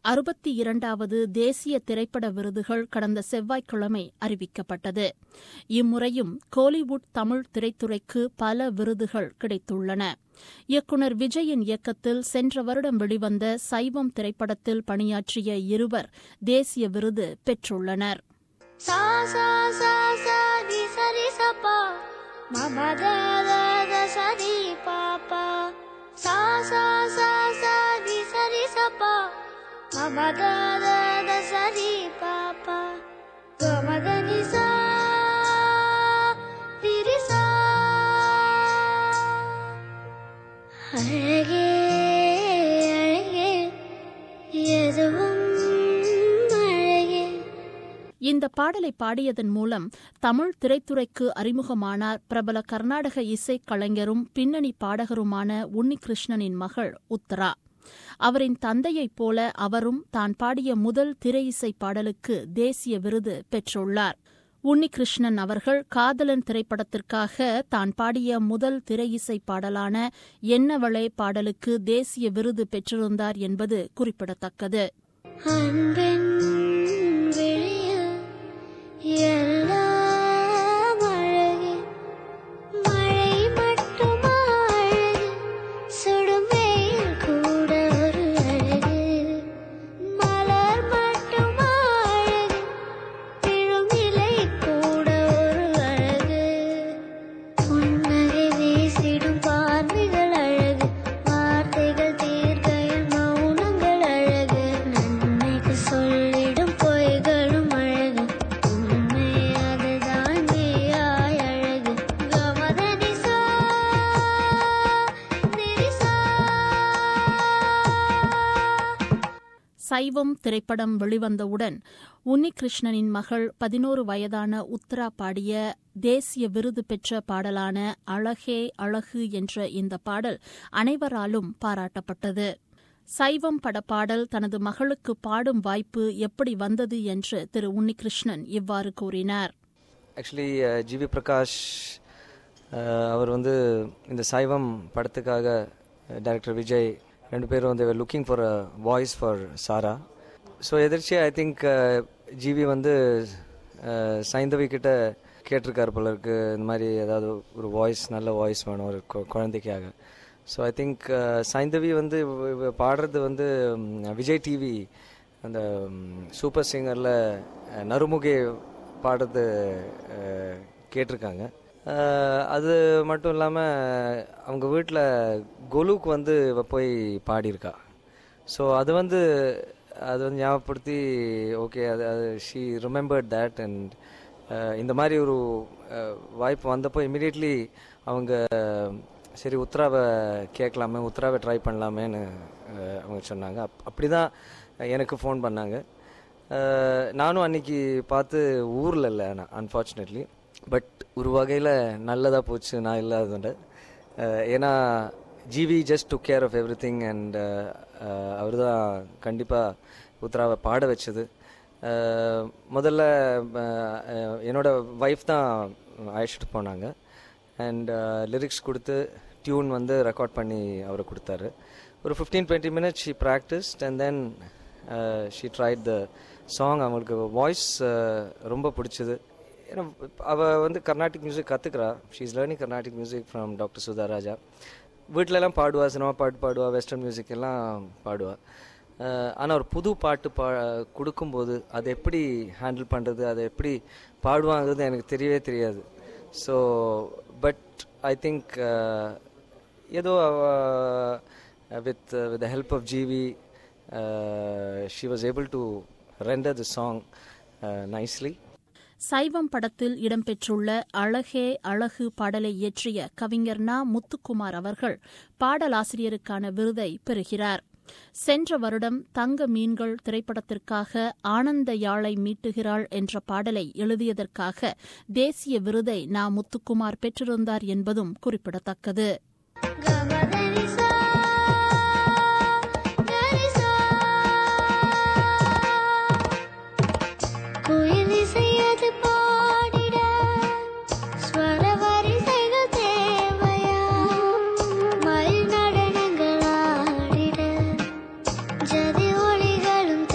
அறுபத்தி இரண்டாவது தேசிய திரைப்பட விருதுகள் கடந்த செவ்வாய்க்கிழமை அறிவிக்கப்பட்டது இம்முறையும் கோலிவுட் தமிழ் திரைத்துறைக்கு பல விருதுகள் கிடைத்துள்ளன இயக்குநர் விஜயின் இயக்கத்தில் சென்ற வருடம் வெளிவந்த சைவம் திரைப்படத்தில் பணியாற்றிய இருவர் தேசிய விருது பெற்றுள்ளனர் சா சா சா சா தி சரி சப்பா மம த த த சரி பாப்பா சா சா சா சா தி சரி சப்பா மம த த த சரி பாப்பா கம த நி சா திரி சா அழகே அழகே எதுவும் அழகே இந்த பாடலை பாடியதன் மூலம் தமிழ் திரைத்துறைக்கு அறிமுகமானார் பிரபல கர்நாடக இசைக் கலைஞரும் பின்னணி பாடகருமான உன்னிகிருஷ்ணனின் மகள் உத்தரா அவரின் தந்தையைப் போல அவரும் தான் பாடிய முதல் திரையிசை பாடலுக்கு தேசிய விருது பெற்றுள்ளார் உன்னிகிருஷ்ணன் அவர்கள் காதலன் திரைப்படத்திற்காக தான் பாடிய முதல் திரையிசை பாடலான என்னவளே பாடலுக்கு தேசிய விருது பெற்றிருந்தார் என்பது குறிப்பிடத்தக்கது அன்பின் விழியில் எல்லாம் அழகு மழை மட்டுமா அழகு சுடும் வெயில் கூட ஒரு அழகு மலர் மட்டுமா அழகு விழும் இலை கூட ஒரு அழகு புன்னகை வீசிடும் பார்வைகள் அழகு வார்த்தைகள் தீர்க்கையில் மௌனங்கள் அழகு நன்மைக்கு சொல்லிடும் பொய்களும் அழகு உண்மை அதுதான் மெய்யாய் அழகு கமதனிசா நிரிசா சைவம் திரைப்படம் வெளிவந்தவுடன் உன்னிகிருஷ்ணனின் மகள் பதினோரு வயதான உத்தரா பாடிய தேசிய விருது பெற்ற பாடலான அழகே அழகு என்ற இந்த பாடல் அனைவராலும் பாராட்டப்பட்டது சைவம் பட பாடல் தனது மகளுக்கு பாடும் வாய்ப்பு எப்படி வந்தது என்று திரு உன்னிகிருஷ்ணன் இவ்வாறு கூறினார் ஆக்சுவலி ஜிவி பிரகாஷ் அஹ், அவர் வந்து இந்த சைவம் படத்துக்காக டைரக்டர் விஜய் ரெண்டு பேரும் வந்து looking for a voice for Sara so எதிர்ச்சியாக ஐ திங்க் ஜிவி வந்து அஹ், சைந்தவி கிட்ட கேட்டிருக்காரு போல இருக்கு இந்த மாதிரி ஏதாவது ஒரு வாய்ஸ் நல்ல வாய்ஸ் வேணும் ஒரு கு- குழந்தைக்காக ஸோ ஐ திங்க் சைந்தவி வந்து இவ- இவ பாடுறது வந்து ம், விஜய் டிவி அந்த ம், சூப்பர் சிங்கரில் நறுமுகே பாடுறது அஹ், கேட்டிருக்காங்க அஹ், அது மட்டும் இல்லாமல் அவங்க வீட்டில் கொலுக்கு வந்து இவ போய் பாடியிருக்கா ஸோ அது வந்து அது வந்து ஞாபகப்படுத்தி ஓகே அது அது ஷீ ரிமெம்பர்ட் தேட் அண்ட் இந்த மாதிரி ஒரு அஹ், வாய்ப்பு வந்தப்போ இமிடியட்லி அவங்க சரி உத்தராவை கேட்கலாமே உத்தராவை ட்ரை பண்ணலாமேன்னு அஹ், அவங்க சொன்னாங்க அப் அப்படி தான் எனக்கு ஃபோன் பண்ணாங்க அஹ், நானும் அன்னைக்கு பார்த்து ஊரில் இல்லை நான் அன்ஃபார்ச்சுனேட்லி பட் ஒரு வகையில் நல்லதாக போச்சு நான் இல்லாததுண்டு அஹ், ஏன்னா G V just took care of everything and அவர் தான் கண்டிப்பாக உத்தராவை பாட வச்சது அஹ், முதல்ல அஹ், அஹ், என்னோட ஒய்ஃப் தான் அழைச்சிட்டு போனாங்க அண்ட் லிரிக்ஸ் கொடுத்து டியூன் வந்து ரெக்கார்ட் பண்ணி அவர் கொடுத்தாரு ஒரு fifteen twenty minutes she practised and then she tried the song அவங்களுக்கு வாய்ஸ் ரொம்ப பிடிச்சது ஏன்னா அவள் வந்து கர்நாடிக் மியூசிக் கற்றுக்கிறா she is learning Carnatic music from doctor Sudha Raja வீட்டிலலாம் பாடுவா சினிமா பாட்டு பாடுவா வெஸ்டர்ன் மியூசிக் எல்லாம் பாடுவா ஆனால் ஒரு புது பாட்டு பா கொடுக்கும்போது அதை எப்படி ஹேண்டில் பண்ணுறது அதை எப்படி பாடுவாங்கிறது எனக்கு தெரியவே தெரியாது ஸோ பட் ஐ திங்க் ஏதோ with with the help of G V she was able to render the song nicely Saivam படத்தில் இடம்பெற்றுள்ள அழகே அழகு பாடலை இயற்றிய கவிஞர் நா முத்துக்குமார் அவர்கள் பாடலாசிரியருக்கான விருதை பெறுகிறார் சென்ற வருடம் தங்க மீன்கள் திரைப்படத்திற்காக ஆனந்த யாழை மீட்டுகிறாள் என்ற பாடலை எழுதியதற்காக தேசிய விருதை நா முத்துக்குமார் பெற்றிருந்தார் என்பதும் குறிப்பிடத்தக்கது கமதனிசா கரிசா குயில் இசையது பாடிட ஸ்வர வரிசைகள் தேவையா மயில் நடனங்கள் ஆடிட ஜதி ஒளிகளும்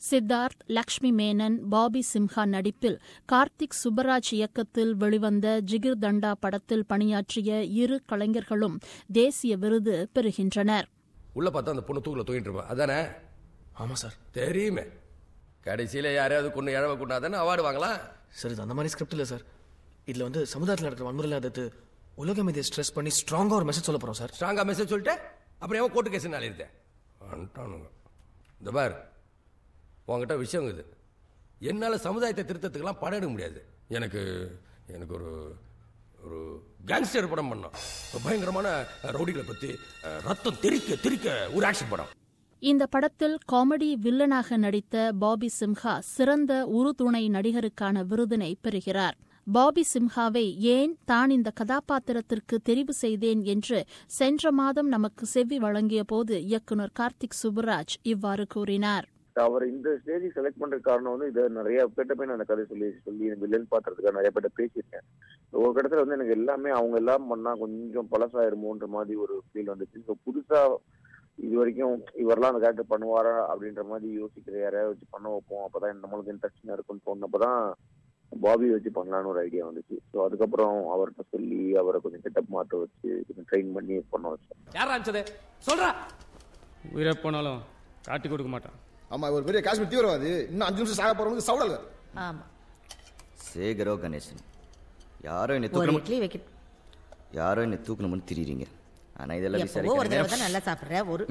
சித்தார்த் லக்ஷ்மி மேனன் பாபி சிம்ஹா நடிப்பில் கார்த்திக் சுப்பராஜ் இயக்கத்தில் வெளிவந்த ஜிகிர் தண்டா படத்தில் பணியாற்றிய இரு கலைஞர்களும் தேசிய விருது பெறுகின்றனர் உள்ள பார்த்தா அந்த பொண்ணு தூக்கில் தூங்கிட்டு இருப்பா அதானே ஆமா சார் தெரியுமே கடைசியில யாரையாவது கொண்டு இழவ கொண்டாதானே அவார்டு வாங்கலாம் சார் இது அந்த மாதிரி ஸ்கிரிப்ட் இல்லை சார் இதுல வந்து சமுதாயத்தில் நடக்கிற வன்முறையில் எதிர்த்து உலகம் இதை ஸ்ட்ரெஸ் பண்ணி ஸ்ட்ராங்கா ஒரு மெசேஜ் சொல்ல போறோம் சார் ஸ்ட்ராங்கா மெசேஜ் சொல்லிட்டு அப்புறம் ஏன் கோர்ட்டு கேஸ் நாளிருந்தேன் வந்துட்டானுங்க இந்த பார் உங்ககிட்ட விஷயம் இது என்னால் சமுதாயத்தை திருத்தத்துக்கெல்லாம் படம் எடுக்க முடியாது எனக்கு எனக்கு ஒரு ஒரு கேங்ஸ்டர் படம் பண்ணோம் பயங்கரமான ரவுடிகளை பற்றி அஹ், ரத்தம் தெறிக்க தெறிக்க ஒரு ஆக்ஷன் படம் இந்த படத்தில் காமெடி வில்லனாக நடித்த பாபி சிம்ஹா சிறந்த உறுதுணை நடிகருக்கான விருதினை பெறுகிறார் பாபி சிம்ஹாவை ஏன் தான் இந்த கதாபாத்திரத்திற்கு தெரிவு செய்தேன் என்று சென்ற மாதம் நமக்கு செவ்வி வழங்கிய போது இயக்குநர் கார்த்திக் சுப்புராஜ் இவ்வாறு கூறினார் அவர் இந்த ஸ்டேஜுக்கு செலக்ட் பண்ற காரணம் வந்து இதை நிறைய பேர்ட்ட போய் நான் அந்த கதை சொல்லி சொல்லி எனக்கு வில்லன் பாத்துறதுக்காக நிறைய பேர்ட்ட பேசியிருக்கேன் ஒரு இடத்துல வந்து எனக்கு எல்லாமே அவங்க எல்லாம் பண்ணா கொஞ்சம் பழசாயிருமோன்ற மாதிரி ஒரு ஃபீல் வந்துச்சு ஸோ புதுசா இது வரைக்கும் இவரெல்லாம் அந்த கேரக்டர் பண்ணுவாரா அப்படின்ற மாதிரி யோசிக்கிற யாரையாவது வச்சு பண்ண வைப்போம் அப்பதான் நம்மளுக்கு இன்ட்ரெஸ்டிங்கா இருக்கும்னு தோணுனப்பதான் பாபி வச்சு பண்ணலான்னு ஒரு ஐடியா வந்துச்சு ஸோ அதுக்கப்புறம் அவர்கிட்ட சொல்லி அவரை கொஞ்சம் செட்டப் மாற்ற வச்சு கொஞ்சம் ட்ரெயின் பண்ணி பண்ண வச்சோம் யார் ஆரம்பிச்சது சொல்றா உயிரை போனாலும் காட்டி கொடுக்க மாட்டான் ஆமா ஒரு பெரிய காஷ்மீர் தீவிரவாதி இன்னும் அஞ்சு நிமிஷம் சாக போறவங்க சவுடல ஆமா சேகரோ கணேசன் யாரோ என்னை ஒரு தூக்கணும் இட்லி வைக்க யாரோ என்னை தூக்கணும்னு திரிறீங்க ஆனா இதெல்லாம் எப்பவோ ஒரு தடவை தான் விசாரிக்க நல்லா சாப்பிடுற ஒரு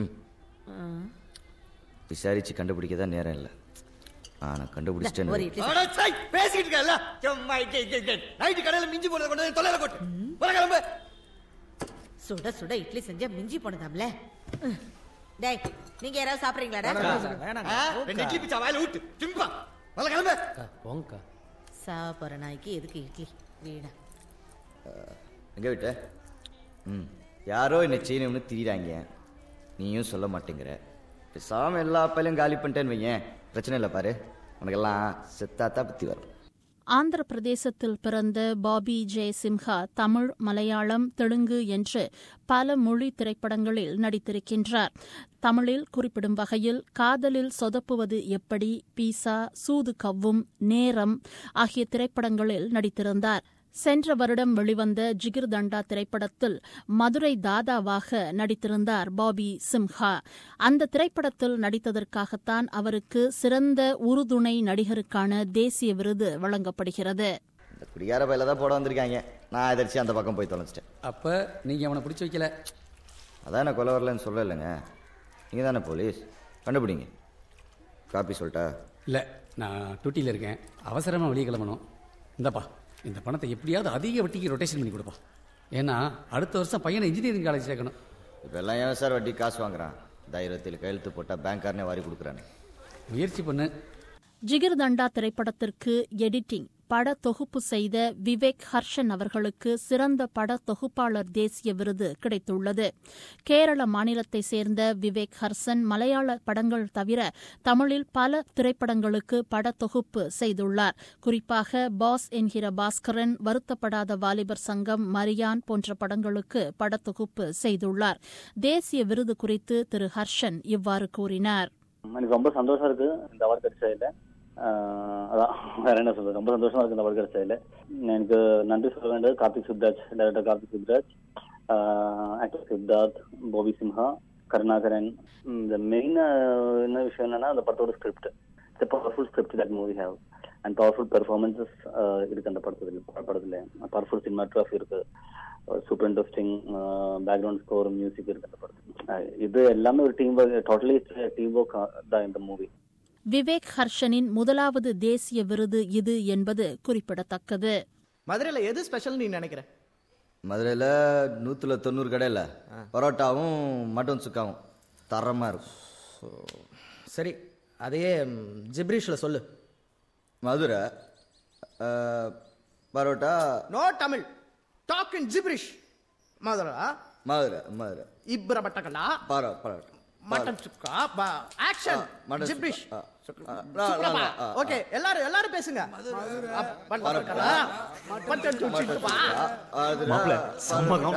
விசாரிச்சு கண்டுபிடிக்க தான் நேரம் இல்லை ஆனா ஒரு கண்டுபிடிச்சிட்டேன் இட்லி பேசிக்கிட்டு இருக்கல சும்மா நைட்டு கடையில மிஞ்சி போனதை கொண்டு வந்து தொலைல கொட்டு வர கிளம்பு சுட சுட இட்லி செஞ்சா மிஞ்சி போனதாம்ல ம். டேய் நீங்க யாராவது சாப்பிடுறீங்களாடா ரெண்டு இட்லி பிச்சா வாயில ஊட்டு சும்பா வர கிளம்பு போங்கக்கா சாவ போற நாய்க்கு எதுக்கு இட்லி வீடா எங்க விட்ட ம் யாரோ என்னை செய்யணும்னு திரிறாங்க நீயும் சொல்ல மாட்டேங்கிற பேசாம எல்லா அப்பையிலும் காலி பண்ணிட்டேன்னு வையேன் பிரச்சனை இல்லை பாரு உனக்கெல்லாம் செத்தாத்தா புத்தி வரும் ஆந்திர பிரதேசத்தில் பிறந்த பாபி ஜெய சிம்ஹா தமிழ் மலையாளம் தெலுங்கு என்று பல மொழி திரைப்படங்களில் நடித்திருக்கின்றார் தமிழில் குறிப்பிடும் வகையில் காதலில் சொதப்புவது எப்படி பீசா சூது கவ்வும் நேரம் ஆகிய திரைப்படங்களில் நடித்திருந்தார் சென்ற வருடம் வெளிவந்த ஜிகிர் தண்டா திரைப்படத்தில் மதுரை தாதாவாக நடித்திருந்தார் பாபி சிம்ஹா அந்த திரைப்படத்தில் நடித்ததற்காகத்தான் அவருக்கு சிறந்த உறுதுணை நடிகருக்கான தேசிய விருது வழங்கப்படுகிறது இந்த குடியார பையில தான் போட வந்திருக்காங்க நான் எதிர்ச்சி அந்த பக்கம் போய் தொலைச்சிட்டேன் அப்ப நீங்க அவனை பிடிச்சு வைக்கல அதான் நான் கொலை வரலன்னு சொல்ல இல்லைங்க நீங்கள் தானே போலீஸ் கண்டுபிடிங்க காப்பி சொல்லிட்டா இல்ல நான் டூட்டியில் இருக்கேன் அவசரமா வெளியே கிளம்பணும் இந்தப்பா இந்த பணத்தை எப்படியாவது அதிக வட்டிக்கு ரொட்டேஷன் பண்ணி கொடுப்பா ஏன்னா அடுத்த வருஷம் பையனை இன்ஜினியரிங் காலேஜ் சேர்க்கணும் இப்போ எல்லாம் ஏன் சார் வட்டி காசு வாங்குறான் தைரியத்தில் கையெழுத்து போட்டால் பேங்க்காரனே வாரி கொடுக்குறானே முயற்சி பண்ணு ஜிகிர் தண்டா திரைப்படத்திற்கு எடிட்டிங் பட தொகுப்பு செய்த விவேக் ஹர்ஷன் அவர்களுக்கு சிறந்த பட தொகுப்பாளர் தேசிய விருது கிடைத்துள்ளது கேரள மாநிலத்தை சேர்ந்த விவேக் ஹர்சன் மலையாள படங்கள் தவிர தமிழில் பல திரைப்படங்களுக்கு பட தொகுப்பு செய்துள்ளார் குறிப்பாக பாஸ் என்கிற பாஸ்கரன் வருத்தப்படாத வாலிபர் சங்கம் மரியான் போன்ற படங்களுக்கு படத்தொகுப்பு செய்துள்ளார் தேசிய விருது குறித்து திரு ஹர்ஷன் இவ்வாறு கூறினார் எனக்கு ரொம்ப சந்தோஷம் இருக்கு இந்த அவார்டு கிடைச்சதில்ல ஆஹ் அதான் வேற என்ன சொல்றது ரொம்ப சந்தோஷமா இருக்கு இந்த அவார்டு கிடைச்சதில்ல எனக்கு நன்றி சொல்ல வேண்டியது கார்த்திக் சிப்ராஜ் டைரக்டர் கார்த்திக் சிப்ராஜ் ஆக்டர் சித்தார்த் போபி சிம்ஹா கருணாகரன் இந்த மெயின் என்ன விஷயம் என்னன்னா அந்த படத்தோட script it's powerful script that movie have and powerful performances இருக்கு அந்த படத்துல படத்துல பவர்ஃபுல் சினிமாட்ராஃபி இருக்கு super interesting background score music இருக்கு அந்த படத்துல அஹ் இது எல்லாமே ஒரு team work totally team work தான் இந்த மூவி விவேக் ஹர்ஷனின் முதலாவது தேசிய விருது இது என்பது குறிப்பிடத்தக்கது மதுரையில் எது ஸ்பெஷல் நீ நினைக்கிற மதுரையில் நூற்றுல தொண்ணூறு கடையில் பரோட்டாவும் மட்டன் சுக்காவும் தரமாக இருக்கும் சரி அதையே ஜிப்ரீஷில் சொல்லு Madurai uh, parotta no Tamil talk in gibberish Madurai Madurai Madurai இப்ர பட்டக்கலா பரோ parotta mutton chukka action mutton gibberish chukka. ஆ, ஆ, ஆ, ஆ, ஆ. ஓகே எல்லாரும் எல்லாரும் பேசுங்க அப், பட்டக்கலா, மட்டன் சுக்கா.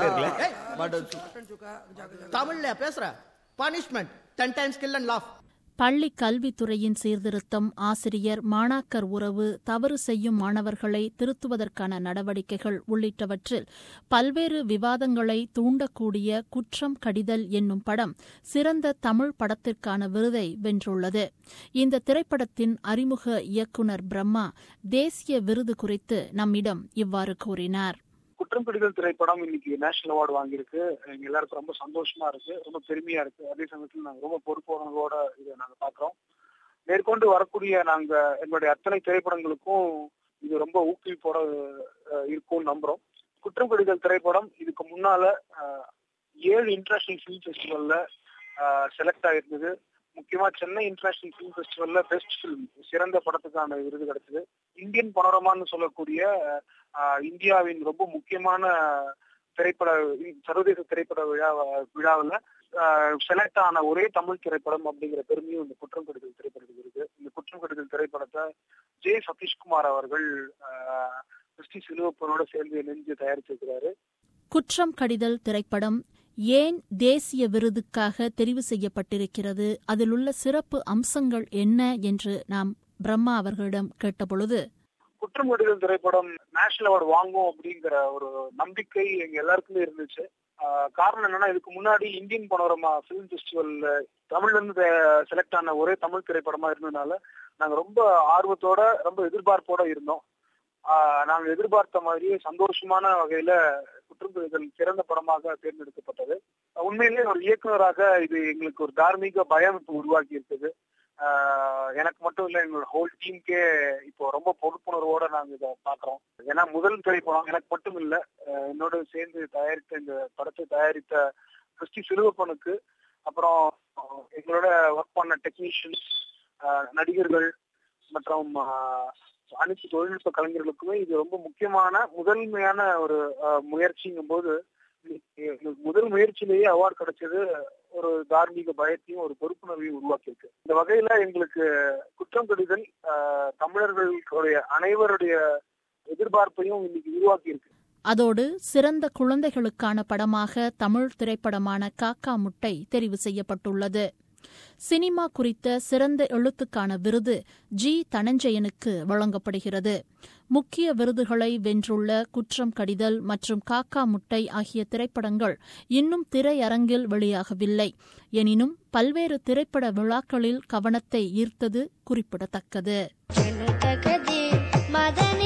ஏய், மட்டன் சுக்கா தமிழ்ல பேசுற punishment ten times kill and laugh பள்ளி கல்வித்துறையின் சீர்திருத்தம் ஆசிரியர் மாணாக்கர் உறவு தவறு செய்யும் மாணவர்களை திருத்துவதற்கான நடவடிக்கைகள் உள்ளிட்டவற்றில் பல்வேறு விவாதங்களை தூண்டக்கூடிய குற்றம் கடிதல் என்னும் படம் சிறந்த தமிழ் படத்திற்கான விருதை வென்றுள்ளது இந்த திரைப்படத்தின் அறிமுக இயக்குநர் பிரம்மா தேசிய விருது குறித்து நம்மிடம் இவ்வாறு கூறினார் குற்றம் கடிதல் திரைப்படம் இன்னைக்கு நேஷனல் அவார்டு வாங்கியிருக்கு எங்க எல்லாருக்கும் ரொம்ப சந்தோஷமா இருக்கு ரொம்ப பெருமையா இருக்கு அதே சமயத்தில் நாங்க ரொம்ப பொறுப்புணர்வோட இதை நாங்க பாக்குறோம் மேற்கொண்டு வரக்கூடிய நாங்க எங்களுடைய அத்தனை திரைப்படங்களுக்கும் இது ரொம்ப ஊக்குவிப்போட அஹ், இருக்கும்னு நம்புறோம் குற்றம் கடிதல் திரைப்படம் இதுக்கு முன்னால அஹ், ஏழு இன்டர்நேஷனல் ஃபிலிம் ஃபெஸ்டிவல்ல செலக்ட் ஆயிருந்தது முக்கியமா சென்னை இன்டர்நேஷனல் ஃபிலிம் ஃபெஸ்டிவல்ல பெஸ்ட் ஃபிலிம் சிறந்த படத்துக்கான விருது கிடைச்சது இந்தியன் பனோரமான்னு சொல்லக்கூடிய ஆஹ், இந்தியாவின் ரொம்ப முக்கியமான திரைப்பட சர்வதேச திரைப்பட விழா விழாவில் செலக்ட் ஆன ஒரே தமிழ் திரைப்படம் அப்படிங்கிற பெருமையும் இந்த குற்றம் கடிதல் திரைப்படத்துக்கு இருக்கு இந்த குற்றம் கடிதல் திரைப்படத்தை ஜே சதீஷ்குமார் அவர்கள் ஆஹ், கிறிஸ்டி சிலுவப்பனோட சேர்ந்து இணைஞ்சு தயாரிச்சிருக்கிறாரு குற்றம் கடிதல் திரைப்படம் ஏன் தேசிய விருதுக்காக தெரிவு செய்யப்பட்டிருக்கிறது அதில் உள்ள சிறப்பு அம்சங்கள் என்ன என்று நாம் பிரம்மா அவர்களிடம் கேட்டபொழுது குற்றம் கடிதல் திரைப்படம் நேஷனல் அவார்டு வாங்கும் அப்படிங்கிற ஒரு நம்பிக்கை எங்க எல்லாருக்குமே இருந்துச்சு ஆஹ் காரணம் என்னன்னா இதுக்கு முன்னாடி இந்தியன் பனோரமா பிலிம் ஃபெஸ்டிவல்ல தமிழ்ல இருந்து செலக்ட் ஆன ஒரே தமிழ் திரைப்படமா இருந்ததுனால நாங்க ரொம்ப ஆர்வத்தோட ரொம்ப எதிர்பார்ப்போட இருந்தோம் ஆஹ் நாங்க எதிர்பார்த்த மாதிரியே சந்தோஷமான வகையில குற்றம் கடிதல் சிறந்த படமாக தேர்ந்தெடுக்கப்பட்டது உண்மையிலேயே ஒரு இயக்குனராக இது எங்களுக்கு ஒரு தார்மீக பயம் இப்போ உருவாக்கி இருக்குது ஆஹ் எனக்கு மட்டும் இல்ல எங்களோட ஹோல் டீமுக்கே இப்போ ரொம்ப பொறுப்புணர்வோட நாங்க இதை பாக்குறோம் ஏன்னா முதல் திரைப்படம் எனக்கு மட்டும் இல்ல ஆஹ் என்னோட சேர்ந்து தயாரித்த இந்த படத்தை தயாரித்த கிறிஸ்டி சிலுவப்பனுக்கு அப்புறம் எங்களோட ஒர்க் பண்ண டெக்னீஷியன்ஸ் நடிகர்கள் மற்றும் ஆஹ், அனைத்து தொழில்நுட்ப கலைஞர்களுக்குமே இது ரொம்ப முக்கியமான முதன்மையான ஒரு ஆஹ், முயற்சிங்கும் போது எங்களுக்கு முதல் முயற்சியிலேயே அவார்டு கிடைச்சது ஒரு தார்மீக பயத்தையும் ஒரு பொறுப்புணர்வையும் உருவாக்கியிருக்கு இந்த வகையில எங்களுக்கு குற்றம் கடிதல் ஆஹ், தமிழர்களுடைய அனைவருடைய எதிர்பார்ப்பையும் இன்னைக்கு உருவாக்கி இருக்கு அதோடு சிறந்த குழந்தைகளுக்கான படமாக தமிழ் திரைப்படமான காக்கா முட்டை தெரிவு செய்யப்பட்டுள்ளது சினிமா குறித்த சிறந்த எழுத்துக்கான விருது ஜி தனஞ்சயனுக்கு வழங்கப்படுகிறது முக்கிய விருதுகளை வென்றுள்ள குற்றம் கடிதல் மற்றும் காக்கா முட்டை ஆகிய திரைப்படங்கள் இன்னும் திரையரங்கில் வெளியாகவில்லை எனினும் பல்வேறு திரைப்பட விழாக்களில் கவனத்தை ஈர்த்தது குறிப்பிடத்தக்கது जनक दे मदन